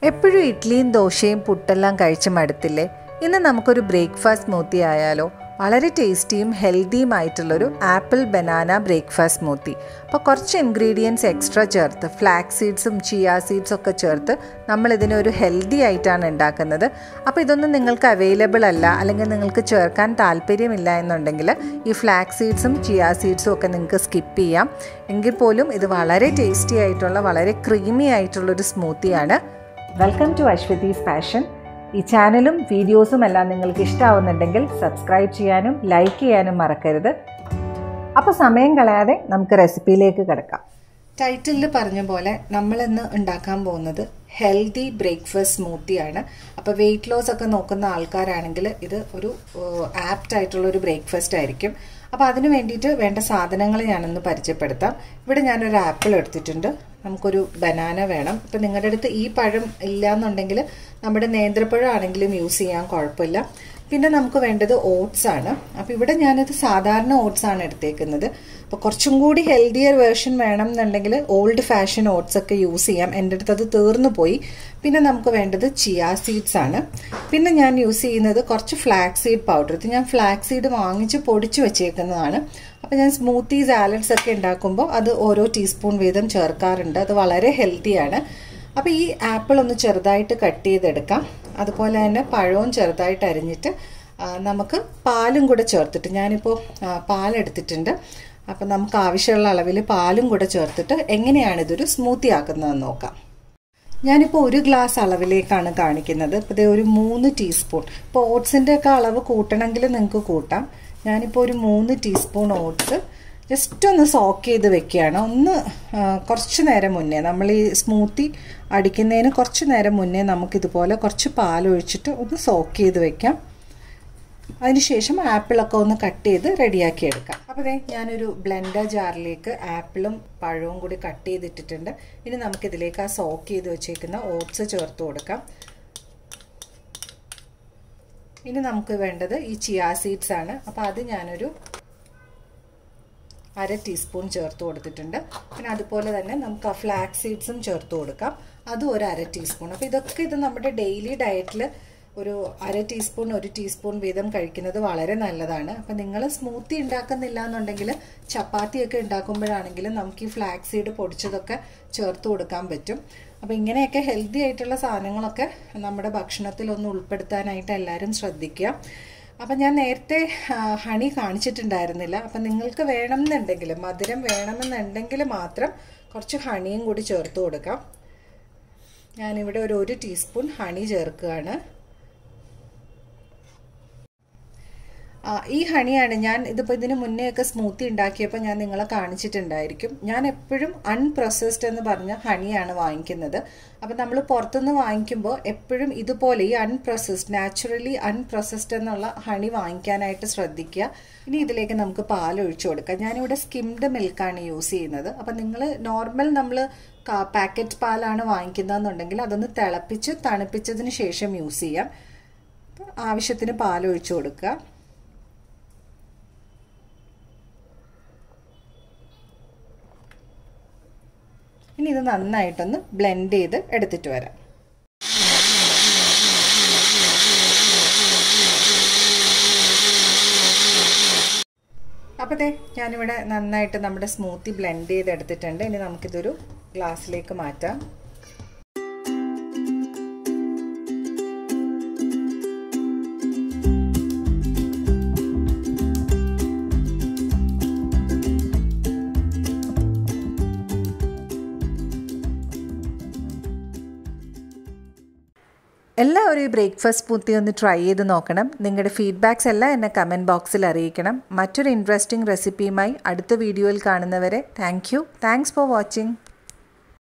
എപ്പോഴും ഇഡ്ഡലിയും ദോശയും പുട്ടെല്ലാം കഴിച്ച് മടുത്തില്ലേ ഇന്ന് നമുക്കൊരു ബ്രേക്ക്ഫാസ്റ്റ് സ്മൂത്തി ആയാലോ വളരെ ടേസ്റ്റിയും ഹെൽത്തിയും ആയിട്ടുള്ളൊരു ആപ്പിൾ ബനാന ബ്രേക്ക്ഫാസ്റ്റ് സ്മൂത്തി അപ്പോൾ കുറച്ച് ഇൻഗ്രീഡിയൻസ് എക്സ്ട്രാ ചേർത്ത് ഫ്ലാക്സ് സീഡ്സും ചിയ സീഡ്സും ഒക്കെ ചേർത്ത് നമ്മളിതിനെ ഒരു ഹെൽത്തി ആയിട്ടാണ് ഉണ്ടാക്കുന്നത് അപ്പോൾ ഇതൊന്നും നിങ്ങൾക്ക് അവൈലബിൾ അല്ല അല്ലെങ്കിൽ നിങ്ങൾക്ക് ചേർക്കാൻ താല്പര്യമില്ല എന്നുണ്ടെങ്കിൽ ഈ ഫ്ലാക്സ് സീഡ്സും ചിയ സീഡ്സും ഒക്കെ നിങ്ങൾക്ക് സ്കിപ്പ് ചെയ്യാം എങ്കിൽ പോലും ഇത് വളരെ ടേസ്റ്റി ആയിട്ടുള്ള വളരെ ക്രീമി ആയിട്ടുള്ളൊരു സ്മൂത്തിയാണ് വെൽക്കം ടു അശ്വതീസ് പാഷൻ ഈ ചാനലും വീഡിയോസും എല്ലാം നിങ്ങൾക്ക് ഇഷ്ടമാവുന്നുണ്ടെങ്കിൽ സബ്സ്ക്രൈബ് ചെയ്യാനും ലൈക്ക് ചെയ്യാനും മറക്കരുത് അപ്പോൾ സമയം കളയാതെ നമുക്ക് റെസിപ്പിയിലേക്ക് കിടക്കാം ടൈറ്റിലിൽ പറഞ്ഞ പോലെ നമ്മളിന്ന് ഉണ്ടാക്കാൻ പോകുന്നത് ഹെൽത്തി ബ്രേക്ക്ഫാസ്റ്റ് സ്മൂത്തിയാണ് അപ്പോൾ വെയിറ്റ് ലോസ് ഒക്കെ നോക്കുന്ന ആൾക്കാരാണെങ്കിൽ ഇത് ഒരു ആപ്റ്റ് ആയിട്ടുള്ള ഒരു ബ്രേക്ക്ഫാസ്റ്റ് ആയിരിക്കും അപ്പോൾ അതിന് വേണ്ടിയിട്ട് വേണ്ട സാധനങ്ങൾ ഞാനൊന്ന് പരിചയപ്പെടുത്താം ഇവിടെ ഞാനൊരു ആപ്പിൾ എടുത്തിട്ടുണ്ട് നമുക്കൊരു ബനാന വേണം ഇപ്പം നിങ്ങളുടെ അടുത്ത് ഈ പഴം ഇല്ല എന്നുണ്ടെങ്കിൽ നമ്മുടെ നേന്ത്രപ്പഴം ആണെങ്കിലും യൂസ് ചെയ്യാൻ കുഴപ്പമില്ല പിന്നെ നമുക്ക് വേണ്ടത് ഓട്സ് ആണ് അപ്പോൾ ഇവിടെ ഞാനിത് സാധാരണ ഓട്സ് ആണ് എടുത്തേക്കുന്നത് അപ്പോൾ കുറച്ചും കൂടി ഹെൽത്തിയർ വേർഷൻ വേണം എന്നുണ്ടെങ്കിൽ ഓൾഡ് ഫാഷൻ ഓട്സ് ഒക്കെ യൂസ് ചെയ്യാം എൻ്റെ അടുത്ത് അത് തീർന്നു പോയി പിന്നെ നമുക്ക് വേണ്ടത് ചിയ സീഡ്സ് ആണ് പിന്നെ ഞാൻ യൂസ് ചെയ്യുന്നത് കുറച്ച് ഫ്ലാക്സ് സീഡ് പൗഡർ ഇത് ഞാൻ ഫ്ലാക്സ് സീഡ് വാങ്ങിച്ച് പൊടിച്ച് വെച്ചേക്കുന്നതാണ് അപ്പോൾ ഞാൻ സ്മൂത്തി സാലഡ്സ് ഒക്കെ ഉണ്ടാക്കുമ്പോൾ അത് ഓരോ ടീസ്പൂൺ വീതം ചേർക്കാറുണ്ട് അത് വളരെ ഹെൽത്തിയാണ് അപ്പോൾ ഈ ആപ്പിൾ ഒന്ന് ചെറുതായിട്ട് കട്ട് ചെയ്തെടുക്കാം അതുപോലെ തന്നെ പഴവും ചെറുതായിട്ട് അരിഞ്ഞിട്ട് നമുക്ക് പാലും കൂടെ ചേർത്തിട്ട് ഞാനിപ്പോൾ പാലെടുത്തിട്ടുണ്ട് അപ്പം നമുക്ക് ആവശ്യമുള്ള അളവിൽ പാലും കൂടെ ചേർത്തിട്ട് എങ്ങനെയാണ് ഇതൊരു സ്മൂത്തി ആക്കുന്നതെന്ന് നോക്കാം ഞാനിപ്പോൾ ഒരു ഗ്ലാസ് അളവിലേക്കാണ് കാണിക്കുന്നത് ഇപ്പോൾ ഒരു മൂന്ന് ടീസ്പൂൺ ഇപ്പോൾ ഓട്സിൻ്റെ ഒക്കെ അളവ് കൂട്ടണമെങ്കിൽ നിങ്ങൾക്ക് കൂട്ടാം ഞാനിപ്പോൾ ഒരു മൂന്ന് ടീസ്പൂൺ ഓട്സ് ജസ്റ്റ് ഒന്ന് സോക്ക് ചെയ്ത് വെക്കുകയാണ് ഒന്ന് കുറച്ച് നേരം മുന്നേ നമ്മൾ ഈ സ്മൂത്തി അടിക്കുന്നതിന് കുറച്ച് നേരം മുന്നേ നമുക്കിതുപോലെ കുറച്ച് പാലൊഴിച്ചിട്ട് ഒന്ന് സോക്ക് ചെയ്ത് വെക്കാം അതിനുശേഷം ആപ്പിളൊക്കെ ഒന്ന് കട്ട് ചെയ്ത് റെഡിയാക്കി എടുക്കാം അപ്പോൾ അതെ ഞാനൊരു ബ്ലെൻഡർ ജാറിലേക്ക് ആപ്പിളും പഴവും കൂടി കട്ട് ചെയ്തിട്ടിട്ടുണ്ട് ഇനി നമുക്കിതിലേക്ക് ആ സോക്ക് ചെയ്ത് വെച്ചേക്കുന്ന ഓട്സ് ചേർത്ത് കൊടുക്കാം ഇനി നമുക്ക് വേണ്ടത് ഈ ചിയ സീഡ്സ് ആണ് അപ്പോൾ അത് ഞാനൊരു അര ടീസ്പൂൺ ചേർത്ത് കൊടുത്തിട്ടുണ്ട് പിന്നെ അതുപോലെ തന്നെ നമുക്ക് ആ ഫ്ലാക്സ് സീഡ്സും ചേർത്ത് കൊടുക്കാം അതും ഒരു അര ടീസ്പൂൺ അപ്പോൾ ഇതൊക്കെ ഇത് നമ്മുടെ ഡെയിലി ഡയറ്റിൽ ഒരു അര ടീസ്പൂൺ ഒരു ടീസ്പൂൺ വീതം കഴിക്കുന്നത് വളരെ നല്ലതാണ് അപ്പം നിങ്ങൾ സ്മൂത്തി ഉണ്ടാക്കുന്നില്ല എന്നുണ്ടെങ്കിൽ ചപ്പാത്തിയൊക്കെ ഉണ്ടാക്കുമ്പോഴാണെങ്കിലും നമുക്ക് ഈ ഫ്ലാക്സ് സീഡ് പൊടിച്ചതൊക്കെ ചേർത്ത് കൊടുക്കാൻ പറ്റും അപ്പോൾ ഇങ്ങനെയൊക്കെ ഹെൽത്തി ആയിട്ടുള്ള സാധനങ്ങളൊക്കെ നമ്മുടെ ഭക്ഷണത്തിൽ ഒന്ന് ഉൾപ്പെടുത്താനായിട്ട് എല്ലാവരും ശ്രദ്ധിക്കുക അപ്പം ഞാൻ നേരത്തെ ഹണി കാണിച്ചിട്ടുണ്ടായിരുന്നില്ല അപ്പം നിങ്ങൾക്ക് വേണമെന്നുണ്ടെങ്കിൽ മധുരം വേണമെന്നുണ്ടെങ്കിൽ മാത്രം കുറച്ച് ഹണിയും കൂടി ചേർത്ത് കൊടുക്കാം ഞാനിവിടെ ഒരു ഒരു ടീസ്പൂൺ ഹണി ചേർക്കുകയാണ് ഈ ഹണിയാണ് ഞാൻ ഇതിപ്പോൾ ഇതിന് മുന്നേ ഒക്കെ സ്മൂത്തി ഉണ്ടാക്കിയപ്പോൾ ഞാൻ നിങ്ങളെ കാണിച്ചിട്ടുണ്ടായിരിക്കും ഞാൻ എപ്പോഴും അൺപ്രൊസസ്ഡ് എന്ന് പറഞ്ഞ ഹണിയാണ് വാങ്ങിക്കുന്നത് അപ്പം നമ്മൾ പുറത്തുനിന്ന് വാങ്ങിക്കുമ്പോൾ എപ്പോഴും ഇതുപോലെ ഈ അൺപ്രൊസസ്ഡ് നാച്ചുറലി അൺപ്രൊസസ്ഡ് എന്നുള്ള ഹണി വാങ്ങിക്കാനായിട്ട് ശ്രദ്ധിക്കുക ഇനി ഇതിലേക്ക് നമുക്ക് പാൽ ഒഴിച്ചു കൊടുക്കാം ഞാനിവിടെ സ്കിംഡ് മിൽക്കാണ് യൂസ് ചെയ്യുന്നത് അപ്പം നിങ്ങൾ നോർമൽ നമ്മൾ പാക്കറ്റ് പാലാണ് വാങ്ങിക്കുന്നതെന്നുണ്ടെങ്കിൽ അതൊന്ന് തിളപ്പിച്ച് തണുപ്പിച്ചതിന് ശേഷം യൂസ് ചെയ്യാം ആവശ്യത്തിന് പാൽ ഒഴിച്ചു കൊടുക്കുക ഇനി ഇത് നന്നായിട്ടൊന്ന് ബ്ലെൻഡ് ചെയ്ത് എടുത്തിട്ട് വരാം അപ്പോഴത്തെ ഞാനിവിടെ നന്നായിട്ട് നമ്മുടെ സ്മൂത്തി ബ്ലെൻഡ് ചെയ്ത് എടുത്തിട്ടുണ്ട് ഇനി നമുക്കിതൊരു ഗ്ലാസ്സിലേക്ക് മാറ്റാം എല്ലാവരും ഈ ബ്രേക്ക്ഫാസ്റ്റ് സ്മൂത്തി ഒന്ന് ട്രൈ ചെയ്ത് നോക്കണം നിങ്ങളുടെ ഫീഡ്ബാക്സ് എല്ലാം എന്നെ കമൻറ്റ് ബോക്സിൽ അറിയിക്കണം മറ്റൊരു ഇൻട്രസ്റ്റിംഗ് റെസിപ്പിയുമായി അടുത്ത വീഡിയോയിൽ കാണുന്നവരെ thank you thanks for watching